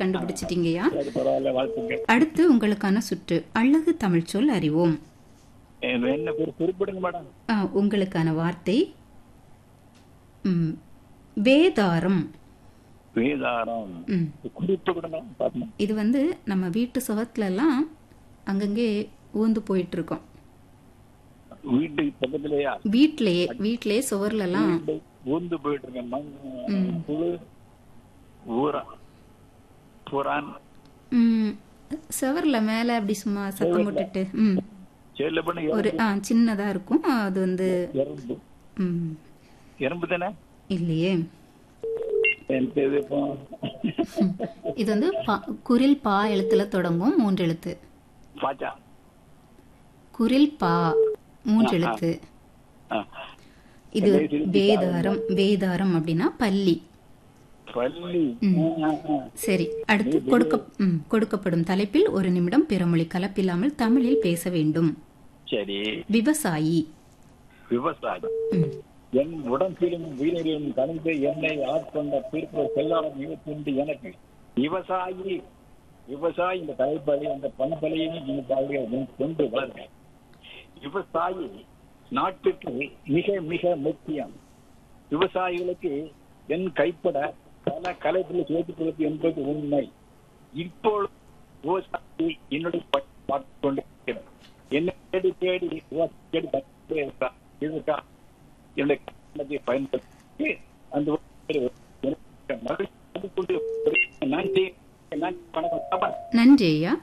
கண்டுபிடிச்சிட்டீங்கயா சரி பரவாயில்ல வாழ்த்துக்கள் அடுத்து உங்களுக்கான சுற்று அழகு தமிழ் சொல் அறிவோம் என்ன என்ன பேர் குறிப்பிடுங்க மேடம் ஆ, உங்களுக்கான வார்த்தை ம், வேதாரம் வேதாரம் ம். குறிப்பு கொடுங்க பாப்போம் இது வந்து நம்ம வீட்டு சுவத்துலலாம் அங்கங்கே ஊந்து போயிட்டு இருக்கோம் வீட்டுக்கு பக்கத்துலயா வீட்லயே வீட்லயே சுவர்லலாம் வீடு ஊந்து போயிட்டு இருக்கேன் மண் புழு ஊரா புறான் ம், சுவர்ல மேல அப்படி சும்மா சத்தம் போட்டுட்டு ம் செல்ல பண்ண ஒரு ஆ சின்னதா இருக்கும் அது வந்து எறும்பு ம் எறும்பு தானே இல்லையே எனக்கு இது இப்போ இது வந்து பா- குரில் பா எழுத்துல தொடங்கும் மூன்று எழுத்து பாச்சா குரில் பா மூன்று எழுத்து ஆ. இது வேதாரம் வேதாரம் அப்படின்னா பள்ளி பள்ளி ஆ, ஆ, ஆ. சரி அடுத்து கொடுக்க ம், கொடுக்கப்படும் தலைப்பில் ஒரு நிமிடம் பிறமொழி கலப்பில்லாமல் தமிழில் பேச வேண்டும் சரி விவசாயி விவசாயி ம், என் உடம்பிலும் உயிரிலும் கலந்து என்னை ஆட்கொண்ட தீர்ப்பு செல்லாத இவற்றுண்டு எனக்கு விவசாயி விவசாயி இந்த தலைப்பலை அந்த பண்பலையும் இந்த கொண்டு வளர்க விவசாயி நாட்டுக்கு மிக மிக முக்கியம் விவசாயிகளுக்கு என் கைப்பட பல கலைகளை சேர்த்துக் கொடுத்து என்பது உண்மை இப்பொழுது விவசாயி என்னுடைய ப- பார்த்துக் கொண்டிருக்கிறார் என்னை தேடி தேடி விவசாயி தேடி வந்துட்டே இருக்கிறார். இதுதான் என்னுடைய கட்டணத்தை பயன்படுத்தி அந்த ஒரு- எனக்கு மகிழ்ச்சி கொண்டு நன்றி நன்றி வணக்கம் நன்றி ஐயா